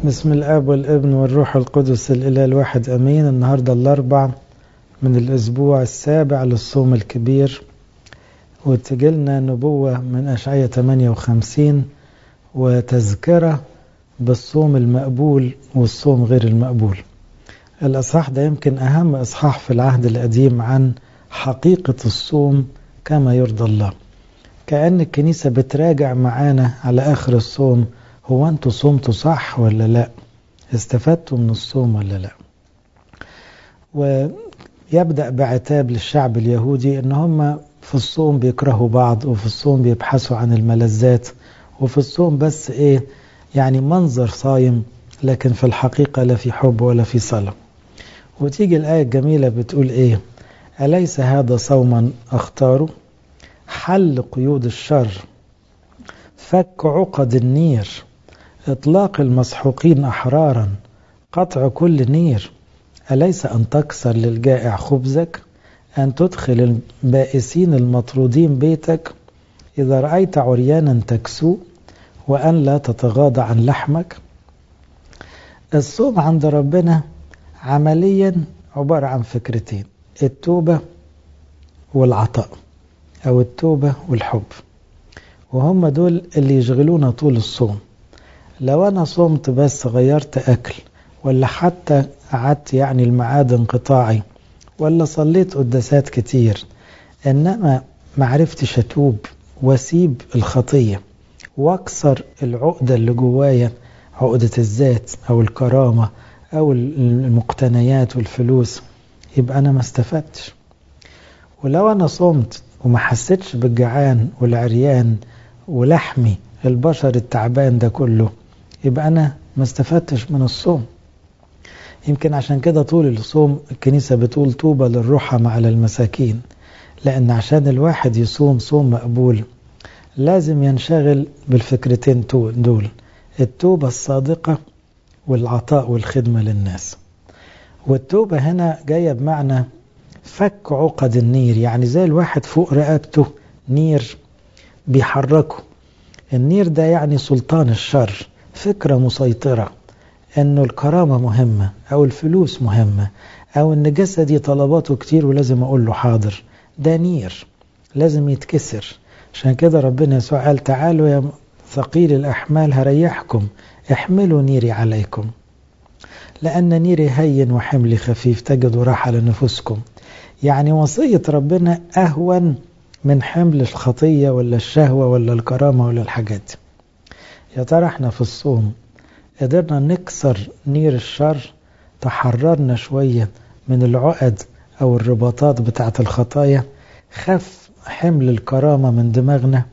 بسم الاب والابن والروح القدس الاله الواحد امين النهارده الاربع من الاسبوع السابع للصوم الكبير وتجيلنا نبوه من اشعياء 58 وتذكره بالصوم المقبول والصوم غير المقبول الاصحاح ده يمكن اهم اصحاح في العهد القديم عن حقيقه الصوم كما يرضى الله كأن الكنيسة بتراجع معانا على آخر الصوم هو أنتوا صومتوا صح ولا لا استفدتوا من الصوم ولا لا ويبدأ بعتاب للشعب اليهودي أن هم في الصوم بيكرهوا بعض وفي الصوم بيبحثوا عن الملذات وفي الصوم بس إيه يعني منظر صايم لكن في الحقيقة لا في حب ولا في صلاة وتيجي الآية الجميلة بتقول إيه أليس هذا صوما أختاره حل قيود الشر فك عقد النير إطلاق المسحوقين أحرارا قطع كل نير أليس أن تكسر للجائع خبزك أن تدخل البائسين المطرودين بيتك إذا رأيت عريانا تكسو وأن لا تتغاضى عن لحمك الصوم عند ربنا عمليا عبارة عن فكرتين التوبة والعطاء أو التوبة والحب وهم دول اللي يشغلونا طول الصوم لو أنا صمت بس غيرت أكل ولا حتى قعدت يعني المعاد انقطاعي ولا صليت قداسات كتير إنما معرفتش أتوب وأسيب الخطية وأكسر العقدة اللي جوايا عقدة الذات أو الكرامة أو المقتنيات والفلوس يبقى أنا ما استفدتش ولو أنا صمت وما حسيتش بالجعان والعريان ولحمي البشر التعبان ده كله يبقى أنا ما استفدتش من الصوم يمكن عشان كده طول الصوم الكنيسة بتقول طوبى للرحمة على المساكين لأن عشان الواحد يصوم صوم مقبول لازم ينشغل بالفكرتين دول التوبة الصادقة والعطاء والخدمة للناس والتوبة هنا جاية بمعنى فك عقد النير يعني زي الواحد فوق رقبته نير بيحركه النير ده يعني سلطان الشر فكرة مسيطرة انه الكرامة مهمة او الفلوس مهمة او ان جسدي طلباته كتير ولازم اقول له حاضر ده نير لازم يتكسر عشان كده ربنا يسوع قال تعالوا يا ثقيل الاحمال هريحكم احملوا نيري عليكم لان نيري هين وحملي خفيف تجدوا راحة لنفوسكم يعني وصية ربنا أهون من حمل الخطية ولا الشهوة ولا الكرامة ولا الحاجات دي يا ترى احنا في الصوم قدرنا نكسر نير الشر تحررنا شوية من العقد أو الرباطات بتاعة الخطايا خف حمل الكرامة من دماغنا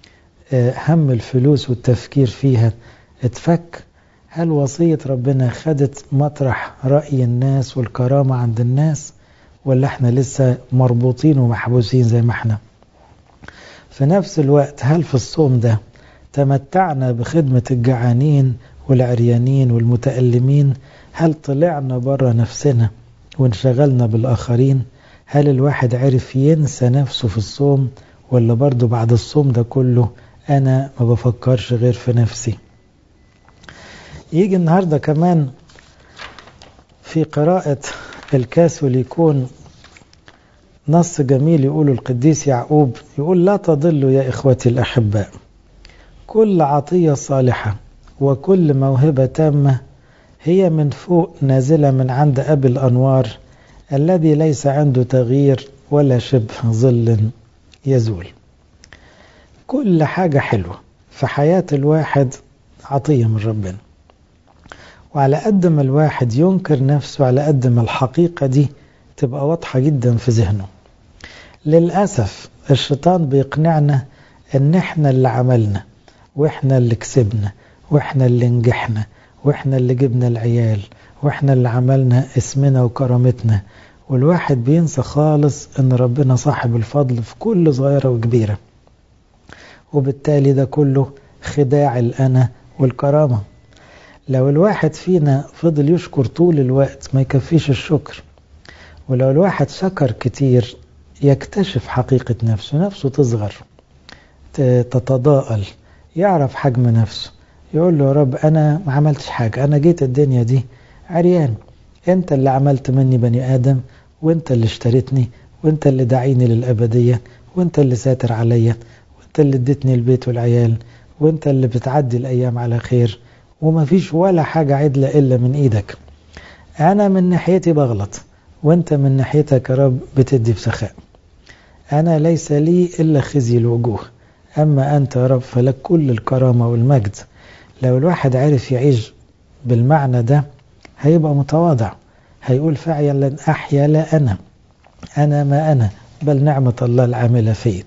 هم الفلوس والتفكير فيها اتفك هل وصية ربنا خدت مطرح رأي الناس والكرامة عند الناس ولا احنا لسه مربوطين ومحبوسين زي ما احنا في نفس الوقت هل في الصوم ده تمتعنا بخدمة الجعانين والعريانين والمتألمين هل طلعنا بره نفسنا وانشغلنا بالآخرين هل الواحد عرف ينسى نفسه في الصوم ولا برضه بعد الصوم ده كله أنا ما بفكرش غير في نفسي يجي النهاردة كمان في قراءة الكاسول يكون نص جميل يقول القديس يعقوب يقول لا تضلوا يا إخوتي الأحباء كل عطية صالحة وكل موهبة تامة هي من فوق نازلة من عند أبي الأنوار الذي ليس عنده تغيير ولا شبه ظل يزول كل حاجة حلوة في حياة الواحد عطية من ربنا وعلى قد ما الواحد ينكر نفسه على قد ما الحقيقة دي تبقى واضحة جدا في ذهنه للأسف الشيطان بيقنعنا ان احنا اللي عملنا واحنا اللي كسبنا واحنا اللي نجحنا واحنا اللي جبنا العيال واحنا اللي عملنا اسمنا وكرامتنا والواحد بينسى خالص ان ربنا صاحب الفضل في كل صغيرة وكبيرة وبالتالي ده كله خداع الأنا والكرامة لو الواحد فينا فضل يشكر طول الوقت ما يكفيش الشكر ولو الواحد شكر كتير يكتشف حقيقة نفسه نفسه تصغر تتضاءل يعرف حجم نفسه يقول له يا رب أنا ما عملتش حاجة أنا جيت الدنيا دي عريان أنت اللي عملت مني بني آدم وأنت اللي اشتريتني وأنت اللي دعيني للأبدية وأنت اللي ساتر عليا وأنت اللي اديتني البيت والعيال وأنت اللي بتعدي الأيام على خير وما فيش ولا حاجة عدلة إلا من إيدك أنا من ناحيتي بغلط وأنت من ناحيتك يا رب بتدي بسخاء أنا ليس لي إلا خزي الوجوه أما أنت يا رب فلك كل الكرامة والمجد لو الواحد عرف يعيش بالمعنى ده هيبقى متواضع هيقول فعلا أحيا لا أنا أنا ما أنا بل نعمة الله العاملة فيه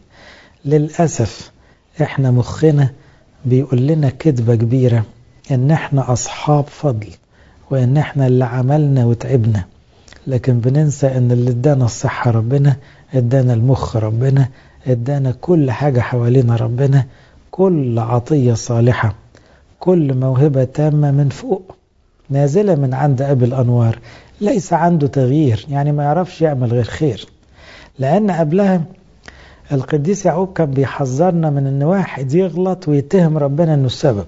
للأسف إحنا مخنا بيقول لنا كذبة كبيرة إن إحنا أصحاب فضل وإن إحنا اللي عملنا وتعبنا لكن بننسى إن اللي ادانا الصحة ربنا ادانا المخ ربنا ادانا كل حاجة حوالينا ربنا كل عطية صالحة كل موهبة تامة من فوق نازلة من عند أبي الأنوار ليس عنده تغيير يعني ما يعرفش يعمل غير خير لأن قبلها القديس يعقوب كان بيحذرنا من أن واحد يغلط ويتهم ربنا أنه السبب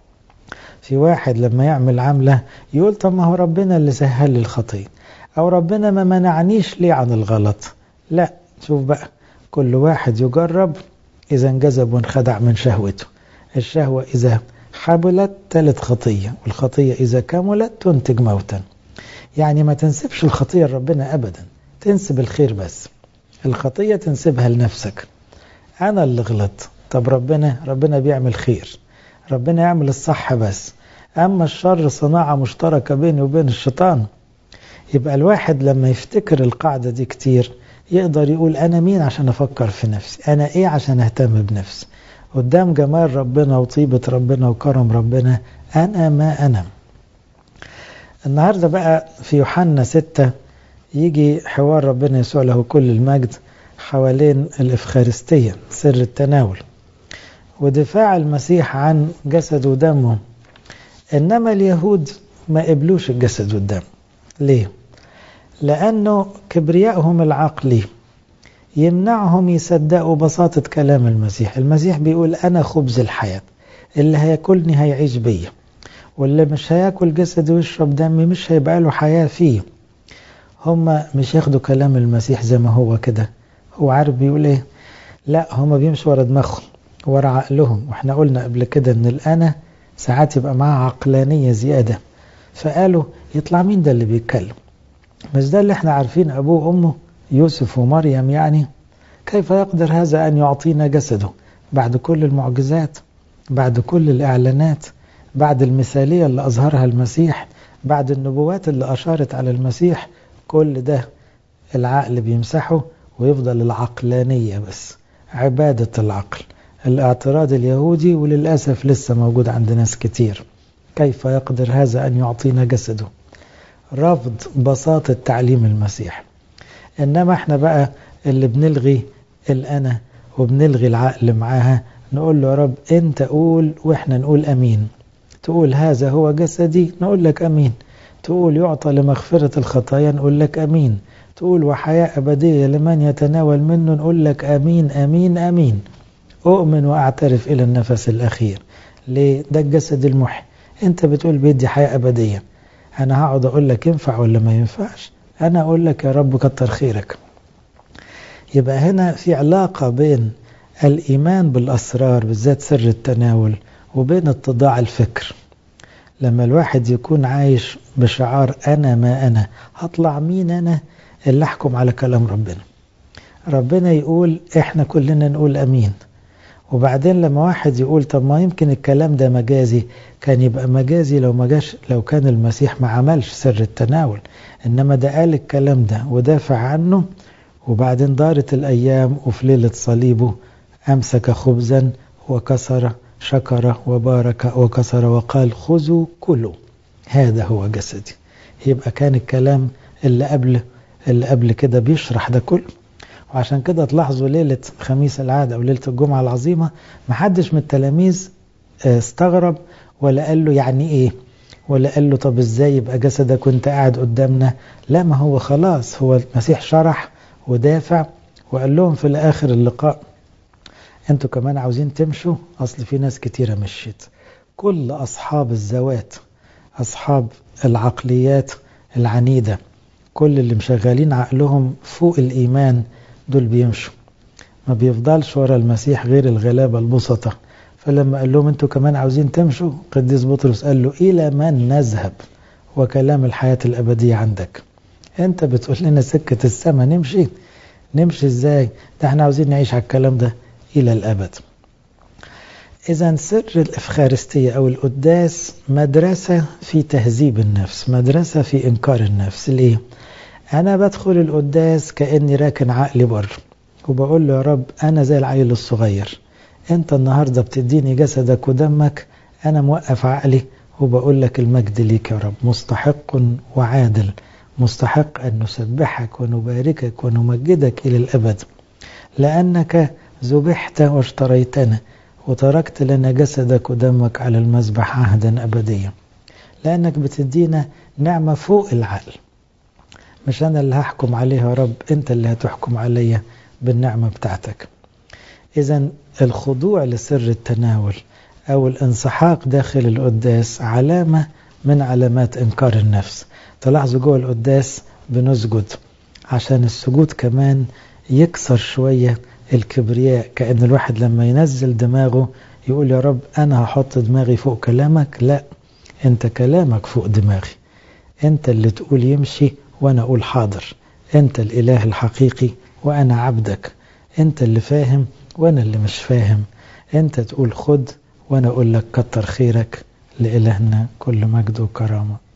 في واحد لما يعمل عملة يقول طب ما هو ربنا اللي سهل لي الخطية أو ربنا ما منعنيش ليه عن الغلط لا شوف بقى كل واحد يجرب إذا انجذب وانخدع من شهوته الشهوة إذا حبلت تلت خطية والخطية إذا كملت تنتج موتا يعني ما تنسبش الخطية لربنا أبدا تنسب الخير بس الخطية تنسبها لنفسك أنا اللي غلط طب ربنا ربنا بيعمل خير ربنا يعمل الصح بس أما الشر صناعة مشتركة بيني وبين الشيطان يبقى الواحد لما يفتكر القاعدة دي كتير يقدر يقول أنا مين عشان أفكر في نفسي أنا إيه عشان أهتم بنفسي قدام جمال ربنا وطيبة ربنا وكرم ربنا أنا ما أنا النهاردة بقى في يوحنا ستة يجي حوار ربنا يسوع له كل المجد حوالين الإفخارستية سر التناول ودفاع المسيح عن جسد ودمه إنما اليهود ما قبلوش الجسد والدم ليه؟ لأنه كبريائهم العقلي يمنعهم يصدقوا بساطة كلام المسيح المسيح بيقول أنا خبز الحياة اللي هياكلني هيعيش بيا واللي مش هياكل جسدي ويشرب دمي مش هيبقى له حياة فيه هم مش ياخدوا كلام المسيح زي ما هو كده هو عارف بيقول ايه لا هم بيمشوا ورا دماغهم ورا عقلهم واحنا قلنا قبل كده ان الانا ساعات يبقى معاه عقلانية زيادة فقالوا يطلع مين ده اللي بيتكلم مش ده اللي احنا عارفين ابوه وامه يوسف ومريم يعني كيف يقدر هذا ان يعطينا جسده بعد كل المعجزات بعد كل الاعلانات بعد المثالية اللي اظهرها المسيح بعد النبوات اللي اشارت على المسيح كل ده العقل بيمسحه ويفضل العقلانية بس عبادة العقل الاعتراض اليهودي وللأسف لسه موجود عند ناس كتير كيف يقدر هذا أن يعطينا جسده رفض بساطة تعليم المسيح إنما احنا بقى اللي بنلغي الأنا وبنلغي العقل معاها نقول له يا رب انت قول واحنا نقول أمين تقول هذا هو جسدي نقول لك أمين تقول يعطى لمغفرة الخطايا نقول لك أمين تقول وحياة أبدية لمن يتناول منه نقول لك أمين أمين أمين أؤمن وأعترف إلى النفس الأخير ليه ده الجسد المحي أنت بتقول بيدي حياة أبدية أنا هقعد أقول لك ينفع ولا ما ينفعش أنا أقول لك يا رب كتر خيرك يبقى هنا في علاقة بين الإيمان بالأسرار بالذات سر التناول وبين اتضاع الفكر لما الواحد يكون عايش بشعار أنا ما أنا هطلع مين أنا اللي أحكم على كلام ربنا ربنا يقول إحنا كلنا نقول أمين وبعدين لما واحد يقول طب ما يمكن الكلام ده مجازي كان يبقى مجازي لو ما جاش لو كان المسيح ما عملش سر التناول انما ده قال الكلام ده ودافع عنه وبعدين دارت الايام وفي ليله صليبه امسك خبزا وكسر شكر وبارك وكسر وقال خذوا كلوا هذا هو جسدي يبقى كان الكلام اللي قبل اللي قبل كده بيشرح ده كله وعشان كده تلاحظوا ليلة خميس العادة أو ليلة الجمعة العظيمة محدش من التلاميذ استغرب ولا قال له يعني إيه ولا قال له طب إزاي يبقى جسدك وانت قاعد قدامنا لا ما هو خلاص هو المسيح شرح ودافع وقال لهم في الآخر اللقاء انتوا كمان عاوزين تمشوا أصل في ناس كتيرة مشيت كل أصحاب الذوات أصحاب العقليات العنيدة كل اللي مشغلين عقلهم فوق الإيمان دول بيمشوا ما بيفضلش ورا المسيح غير الغلابة البسطة فلما قال لهم انتوا كمان عاوزين تمشوا قديس بطرس قال له إلى من نذهب وكلام الحياة الأبدية عندك انت بتقول لنا سكة السماء نمشي نمشي ازاي ده احنا عاوزين نعيش على الكلام ده إلى الأبد إذا سر الإفخارستية أو القداس مدرسة في تهذيب النفس مدرسة في إنكار النفس ليه؟ أنا بدخل القداس كأني راكن عقلي بره وبقول له يا رب أنا زي العيل الصغير أنت النهاردة بتديني جسدك ودمك أنا موقف عقلي وبقول لك المجد ليك يا رب مستحق وعادل مستحق أن نسبحك ونباركك ونمجدك إلى الأبد لأنك ذبحت واشتريتنا وتركت لنا جسدك ودمك على المذبح عهدا أبديا لأنك بتدينا نعمة فوق العقل مش أنا اللي هحكم عليها يا رب أنت اللي هتحكم عليا بالنعمة بتاعتك إذا الخضوع لسر التناول أو الانسحاق داخل القداس علامة من علامات إنكار النفس تلاحظوا جوه القداس بنسجد عشان السجود كمان يكسر شوية الكبرياء كأن الواحد لما ينزل دماغه يقول يا رب أنا هحط دماغي فوق كلامك لا أنت كلامك فوق دماغي أنت اللي تقول يمشي وأنا أقول حاضر أنت الإله الحقيقي وأنا عبدك أنت اللي فاهم وأنا اللي مش فاهم أنت تقول خد وأنا أقول لك كتر خيرك لإلهنا كل مجد وكرامة